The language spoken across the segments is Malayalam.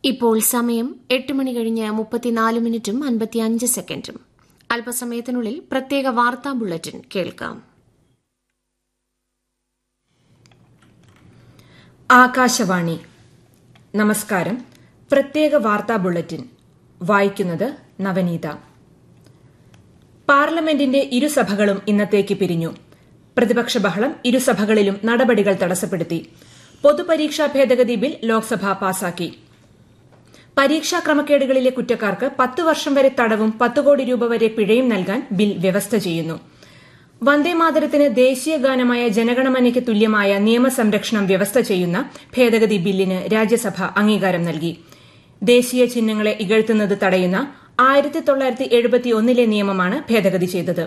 ഇപ്പോൾ സമയം എട്ട് മണി കഴിഞ്ഞ് മുപ്പത്തിനാല് മിനിറ്റും അൻപത്തിയഞ്ച് സെക്കൻഡും അല്പസമയത്തിനുള്ളിൽ പ്രത്യേക വാർത്താ ബുള്ളറ്റിൻ കേൾക്കാം ആകാശവാണി നമസ്കാരം പ്രത്യേക വാർത്താ ബുള്ളറ്റിൻ വായിക്കുന്നത് നവനീത പാർലമെന്റിന്റെ ഇരുസഭകളും ഇന്നത്തേക്ക് പിരിഞ്ഞു പ്രതിപക്ഷ ബഹളം ഇരുസഭകളിലും നടപടികൾ തടസ്സപ്പെടുത്തി പൊതുപരീക്ഷാ ഭേദഗതി ബിൽ ലോക്സഭ പാസാക്കി പരീക്ഷാ ക്രമക്കേടുകളിലെ കുറ്റക്കാർക്ക് പത്ത് വർഷം വരെ തടവും പത്ത് കോടി രൂപ വരെ പിഴയും നൽകാൻ ബിൽ വ്യവസ്ഥ ചെയ്യുന്നു വന്ദേമാതരത്തിന് ദേശീയ ഗാനമായ ജനഗണമനയ്ക്ക് തുല്യമായ നിയമസംരക്ഷണം വ്യവസ്ഥ ചെയ്യുന്ന ഭേദഗതി ബില്ലിന് രാജ്യസഭ അംഗീകാരം നൽകി ദേശീയ ചിഹ്നങ്ങളെ ഇകഴ്ത്തുന്നത് തടയുന്ന ആയിരത്തി തൊള്ളായിരത്തി എഴുപത്തിയൊന്നിലെ നിയമമാണ് ഭേദഗതി ചെയ്തത്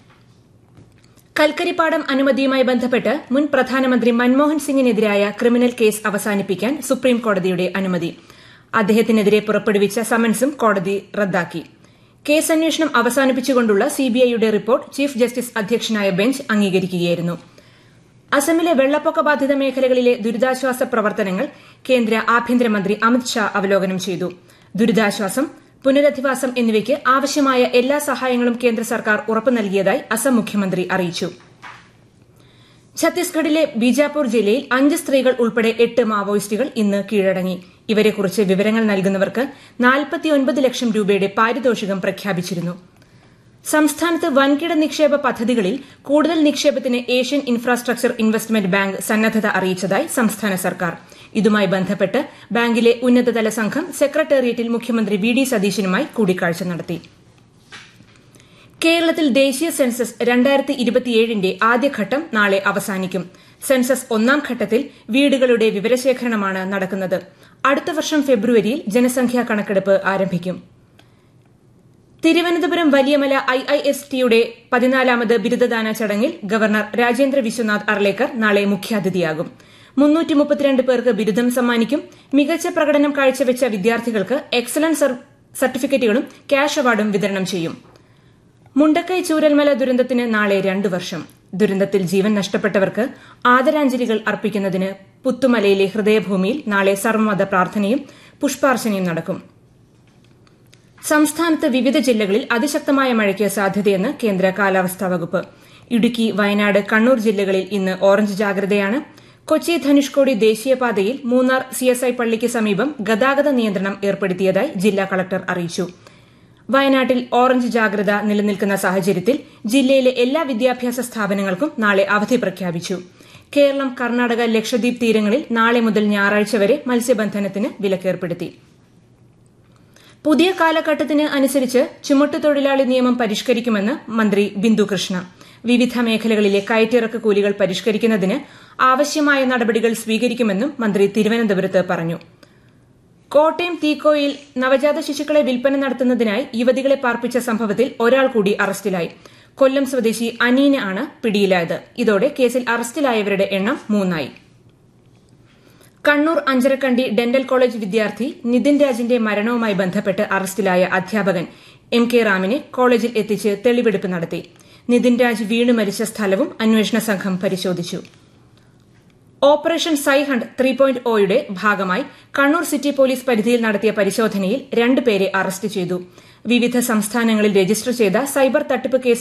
കൽക്കരിപ്പാടം അനുമതിയുമായി ബന്ധപ്പെട്ട് മുൻ പ്രധാനമന്ത്രി മൻമോഹൻ സിംഗിനെതിരായ ക്രിമിനൽ കേസ് അവസാനിപ്പിക്കാൻ സുപ്രീം കോടതിയുടെ അനുമതി അദ്ദേഹത്തിനെതിരെ പുറപ്പെടുവിച്ച സമൻസും കോടതി റദ്ദാക്കി കേസ് അന്വേഷണം അവസാനിപ്പിച്ചുകൊണ്ടുള്ള സിബിഐയുടെ റിപ്പോർട്ട് ചീഫ് ജസ്റ്റിസ് അധ്യക്ഷനായ ബെഞ്ച് അംഗീകരിക്കുകയായിരുന്നു അസമിലെ വെള്ളപ്പൊക്ക ബാധിത മേഖലകളിലെ ദുരിതാശ്വാസ പ്രവർത്തനങ്ങൾ കേന്ദ്ര ആഭ്യന്തരമന്ത്രി അമിത് ഷാ അവലോകനം ചെയ്തു ദുരിതാശ്വാസം പുനരധിവാസം എന്നിവയ്ക്ക് ആവശ്യമായ എല്ലാ സഹായങ്ങളും കേന്ദ്ര സർക്കാർ ഉറപ്പു നൽകിയതായി അസം മുഖ്യമന്ത്രി അറിയിച്ചു ഛത്തീസ്ഗഡിലെ ബീജാപൂർ ജില്ലയിൽ അഞ്ച് സ്ത്രീകൾ ഉൾപ്പെടെ എട്ട് മാവോയിസ്റ്റുകൾ ഇന്ന് കീഴടങ്ങി ഇവരെക്കുറിച്ച് വിവരങ്ങൾ നൽകുന്നവർക്ക് നാൽപ്പത്തിയൊൻപത് ലക്ഷം രൂപയുടെ പാരിതോഷികം പ്രഖ്യാപിച്ചിരുന്നു സംസ്ഥാനത്ത് വൻകിട നിക്ഷേപ പദ്ധതികളിൽ കൂടുതൽ നിക്ഷേപത്തിന് ഏഷ്യൻ ഇൻഫ്രാസ്ട്രക്ചർ ഇൻവെസ്റ്റ്മെന്റ് ബാങ്ക് സന്നദ്ധത അറിയിച്ചതായി സംസ്ഥാന സർക്കാർ ഇതുമായി ബന്ധപ്പെട്ട് ബാങ്കിലെ ഉന്നതതല സംഘം സെക്രട്ടേറിയറ്റിൽ മുഖ്യമന്ത്രി വി ഡി സതീശനുമായി കൂടിക്കാഴ്ച നടത്തി കേരളത്തിൽ ദേശീയ സെൻസസ് രണ്ടായിരത്തി ഇരുപത്തിയേഴിന്റെ ആദ്യഘട്ടം നാളെ അവസാനിക്കും സെൻസസ് ഒന്നാം ഘട്ടത്തിൽ വീടുകളുടെ വിവരശേഖരണമാണ് നടക്കുന്നത് അടുത്ത വർഷം ഫെബ്രുവരിയിൽ ജനസംഖ്യാ കണക്കെടുപ്പ് ആരംഭിക്കും Thiruvananthapuram Valiyamala I I S ടിയുടെ പതിനാലാമത് ബിരുദദാന ചടങ്ങിൽ ഗവർണർ രാജേന്ദ്ര വിശ്വനാഥ് അർലേക്കർ നാളെ മുഖ്യാതിഥിയാകും മുന്നൂറ്റി മുപ്പത്തിരണ്ട് പേർക്ക് ബിരുദം സമ്മാനിക്കും മികച്ച പ്രകടനം കാഴ്ചവെച്ച വിദ്യാർത്ഥികൾക്ക് എക്സലൻസ് സർട്ടിഫിക്കറ്റുകളും ക്യാഷ് അവാർഡും വിതരണം ചെയ്യും മുണ്ടക്കൈ ചൂരൽമല ദുരന്തത്തിന് നാളെ രണ്ടു വർഷം ദുരന്തത്തിൽ ജീവൻ നഷ്ടപ്പെട്ടവർക്ക് ആദരാഞ്ജലികൾ അർപ്പിക്കുന്നതിന് പുത്തുമലയിലെ ഹൃദയഭൂമിയിൽ നാളെ സർവമത പ്രാർത്ഥനയും പുഷ്പാർച്ചനയും നടക്കും സംസ്ഥാനത്ത് വിവിധ ജില്ലകളിൽ അതിശക്തമായ മഴയ്ക്ക് സാധ്യതയെന്ന് കേന്ദ്ര കാലാവസ്ഥാ വകുപ്പ് ഇടുക്കി വയനാട് കണ്ണൂർ ജില്ലകളിൽ ഇന്ന് ഓറഞ്ച് ജാഗ്രതയാണ് കൊച്ചി ധനുഷ്കോടി ദേശീയപാതയിൽ മൂന്നാർ സിഎസ്ഐ പള്ളിക്ക് സമീപം ഗതാഗത നിയന്ത്രണം ഏർപ്പെടുത്തിയതായി ജില്ലാ കളക്ടർ അറിയിച്ചു വയനാട്ടിൽ ഓറഞ്ച് ജാഗ്രത നിലനിൽക്കുന്ന സാഹചര്യത്തിൽ ജില്ലയിലെ എല്ലാ വിദ്യാഭ്യാസ സ്ഥാപനങ്ങൾക്കും നാളെ അവധി പ്രഖ്യാപിച്ചു കേരളം കർണാടക ലക്ഷദ്വീപ് തീരങ്ങളിൽ നാളെ മുതൽ ഞായറാഴ്ച വരെ മത്സ്യബന്ധനത്തിന് വിലക്കേർപ്പെടുത്തി പുതിയ കാലഘട്ടത്തിന് അനുസരിച്ച് ചുമട്ടുതൊഴിലാളി നിയമം പരിഷ്കരിക്കുമെന്ന് മന്ത്രി ബിന്ദു കൃഷ്ണ വിവിധ മേഖലകളിലെ കയറ്റിറക്ക് കൂലികൾ പരിഷ്കരിക്കുന്നതിന് ആവശ്യമായ നടപടികൾ സ്വീകരിക്കുമെന്നും മന്ത്രി തിരുവനന്തപുരത്ത് പറഞ്ഞു കോട്ടയം തീക്കോയിൽ നവജാത ശിശുക്കളെ വിൽപ്പന നടത്തുന്നതിനായി യുവതികളെ പാർപ്പിച്ച സംഭവത്തിൽ ഒരാൾ കൂടി അറസ്റ്റിലായി കൊല്ലം സ്വദേശി അനീന ആണ് പിടിയിലായത് ഇതോടെ കേസിൽ അറസ്റ്റിലായവരുടെ എണ്ണം മൂന്നായി കണ്ണൂർ അഞ്ചരക്കണ്ടി ഡെന്റൽ കോളേജ് വിദ്യാർത്ഥി നിതിൻ രാജിന്റെ മരണവുമായി ബന്ധപ്പെട്ട് അറസ്റ്റിലായ അധ്യാപകൻ എം കെ റാമിനെ കോളേജിൽ എത്തിച്ച് തെളിവെടുപ്പ് നടത്തി നിതിൻ രാജ് വീണു മരിച്ച സ്ഥലവും അന്വേഷണ സംഘം പരിശോധിച്ചു ഓപ്പറേഷൻ സൈഹണ്ട് ത്രീ പോയിന്റ് ഒയുടെ ഭാഗമായി കണ്ണൂർ സിറ്റി പോലീസ് പരിധിയിൽ നടത്തിയ പരിശോധനയിൽ രണ്ടുപേരെ അറസ്റ്റ് ചെയ്തു വിവിധ സംസ്ഥാനങ്ങളിൽ രജിസ്റ്റർ ചെയ്ത സൈബർ തട്ടിപ്പ് കേസ്